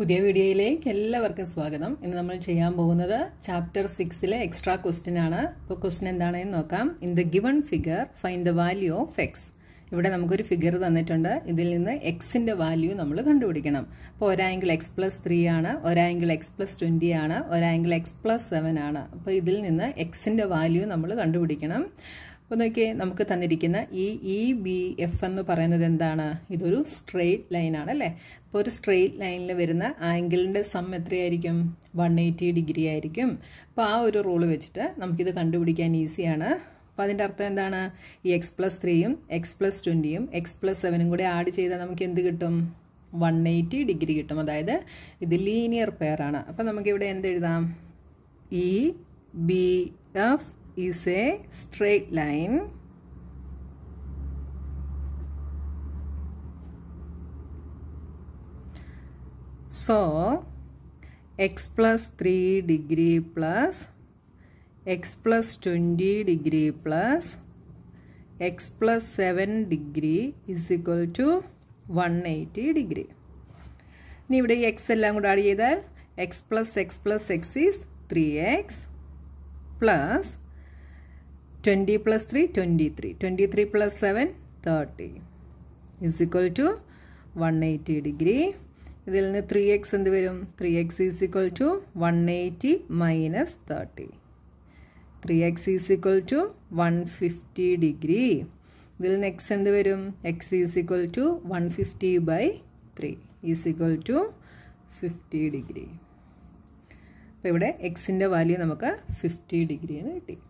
പുതിയ വീഡിയോയിലേക്ക് എല്ലാവർക്കും സ്വാഗതം ഇന്ന് നമ്മൾ ചെയ്യാൻ പോകുന്നത് ചാപ്റ്റർ സിക്സിലെ എക്സ്ട്രാ ക്വസ്റ്റ്യൻ ആണ് ഇപ്പോൾ ക്വസ്റ്റ്യൻ എന്താണെന്ന് നോക്കാം in the given figure find the value of x ഇവിടെ നമുക്കൊരു ഫിഗർ തന്നിട്ടുണ്ട് ഇതിൽ നിന്ന് എക്സിന്റെ വാല്യൂ നമ്മൾ കണ്ടുപിടിക്കണം അപ്പോൾ ഒരാംഗിൾ എക്സ് പ്ലസ് ത്രീ ആണ് ഒരാംഗിൾ എക്സ് പ്ലസ് ട്വൻറ്റി ആണ് ഒരാംഗിൾ എക്സ് പ്ലസ് സെവൻ ആണ് അപ്പോൾ ഇതിൽ നിന്ന് എക്സിന്റെ വാല്യൂ നമ്മൾ കണ്ടുപിടിക്കണം അപ്പോൾ നോക്കിയേ നമുക്ക് തന്നിരിക്കുന്ന ഈ ഇ ബി എഫ് എന്ന് പറയുന്നത് എന്താണ് ഇതൊരു സ്ട്രെയിറ്റ് ലൈനാണ് അല്ലേ അപ്പോൾ ഒരു സ്ട്രെയിറ്റ് ലൈനിൽ വരുന്ന ആംഗിളിൻ്റെ സം എത്രയായിരിക്കും വൺ എയ്റ്റി ഡിഗ്രി ആയിരിക്കും അപ്പോൾ ആ ഒരു റൂള് വെച്ചിട്ട് നമുക്കിത് കണ്ടുപിടിക്കാൻ ഈസിയാണ് അപ്പോൾ അതിൻ്റെ അർത്ഥം എന്താണ് ഈ എക്സ് പ്ലസ് ത്രീയും എക്സ് പ്ലസ് ട്വൻറ്റിയും എക്സ് പ്ലസ് സെവനും കൂടെ ആഡ് ചെയ്താൽ നമുക്ക് എന്ത് കിട്ടും വൺ എയ്റ്റി ഡിഗ്രി കിട്ടും അതായത് ഇത് ലീനിയർ പെയർ ആണ് അപ്പോൾ നമുക്കിവിടെ എന്ത് എഴുതാം E B F is a straight line so x plus 3 degree plus x plus 20 degree plus x plus 7 degree is equal to 180 degree ഇനി ഇവിടെ ഈ എക്സ് എല്ലാം കൂടെ ആഡ് ചെയ്താൽ x plus x plus x is three x plus 20 plus 3 23 23 plus 7 30 is equal to 180 degree ഇതിൽ നിന്ന് three x എന്ത് വരും three x is equal to one eighty minus thirty three x is equal to one fifty degree ഇതിൽ നിന്ന് x എന്ത് വരും x is equal to one fifty by three is equal to fifty degree അപ്പോൾ ഇവിടെ എക്സിൻ്റെ value നമുക്ക് fifty degree എന്ന് കിട്ടി